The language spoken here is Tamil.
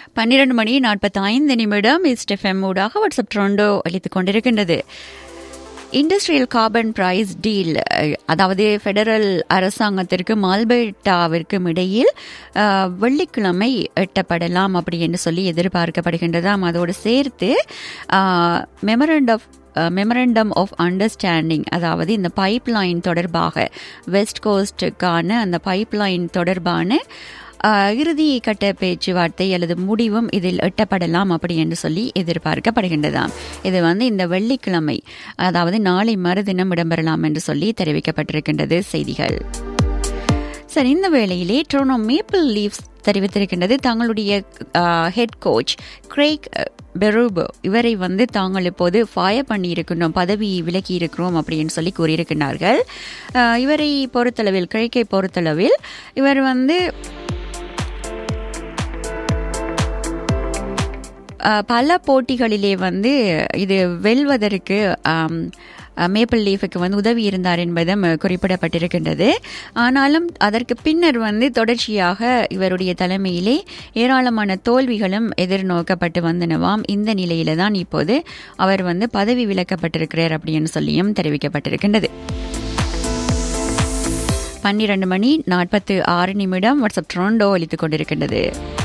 பன்னிரண்டு மணி நாற்பத்தி ஐந்து நிமிடம் இஸ்டெஃப்எம் ஊடாக வாட்ஸ்அப் ட்ரோண்டோ அளித்துக் கொண்டிருக்கின்றது இண்டஸ்ட்ரியல் கார்பன் பிரைஸ் டீல் அதாவது ஃபெடரல் அரசாங்கத்திற்கு மால்பேட்டாவிற்கும் இடையில் அஹ், வெள்ளிக்கிழமை எட்டப்படலாம் அப்படி என்று சொல்லி எதிர்பார்க்கப்படுகின்றதாம் அதோடு சேர்த்து memorandum of memorandum of understanding அதாவது இந்த பைப்லைன் தொடர்பாக வெஸ்ட் கோஸ்டுக்கான அந்த பைப்லைன் தொடர்பான ஆஹ், இறுதி கட்ட பேச்சுவார்த்தை அல்லது முடிவும் இதில் எட்டப்படலாம் அப்படி என்று சொல்லி எதிர்பார்க்கப்படுகின்றதாம் இது வந்து இந்த வெள்ளிக்கிழமை அதாவது நாளை மறுதினம் இடம்பெறலாம் என்று சொல்லி தெரிவிக்கப்பட்டிருக்கின்றது செய்திகள் சரி இந்த வேளையிலே ட்ரோனோ மேப்பிள் லீவ்ஸ் தெரிவித்திருக்கின்றது தங்களுடைய ஹெட் கோச் கிரேக் பெரூபோ இவரை வந்து தாங்கள் இப்போது ஃபயர் பண்ணி இருக்கின்றோம் பதவி விலக்கி இருக்கிறோம் அப்படின்னு சொல்லி கூறியிருக்கிறார்கள் ஆஹ், இவரை பொறுத்தளவில் கிரேக்கை பொறுத்தளவில் இவர் வந்து அஹ், பல போட்டிகளிலே வந்து இது வெல்வதற்கு ஆம், அஹ், மேப்பிள் லீஃபுக்கு வந்து உதவி இருந்தார் என்பதும் அஹ், குறிப்பிடப்பட்டிருக்கின்றது ஆனாலும் அதற்கு பின்னர் வந்து தொடர்ச்சியாக இவருடைய தலைமையிலே ஏராளமான தோல்விகளும் எதிர்நோக்கப்பட்டு வந்தனவாம் இந்த நிலையில தான் இப்போது அவர் வந்து பதவி விலக்கப்பட்டிருக்கிறார் அப்படின்னு சொல்லியும் தெரிவிக்கப்பட்டிருக்கின்றது பன்னிரண்டு மணி நாற்பத்து ஆறு நிமிடம் வாட்ஸ்அப் ட்ரோண்டோ அளித்துக் கொண்டிருக்கின்றது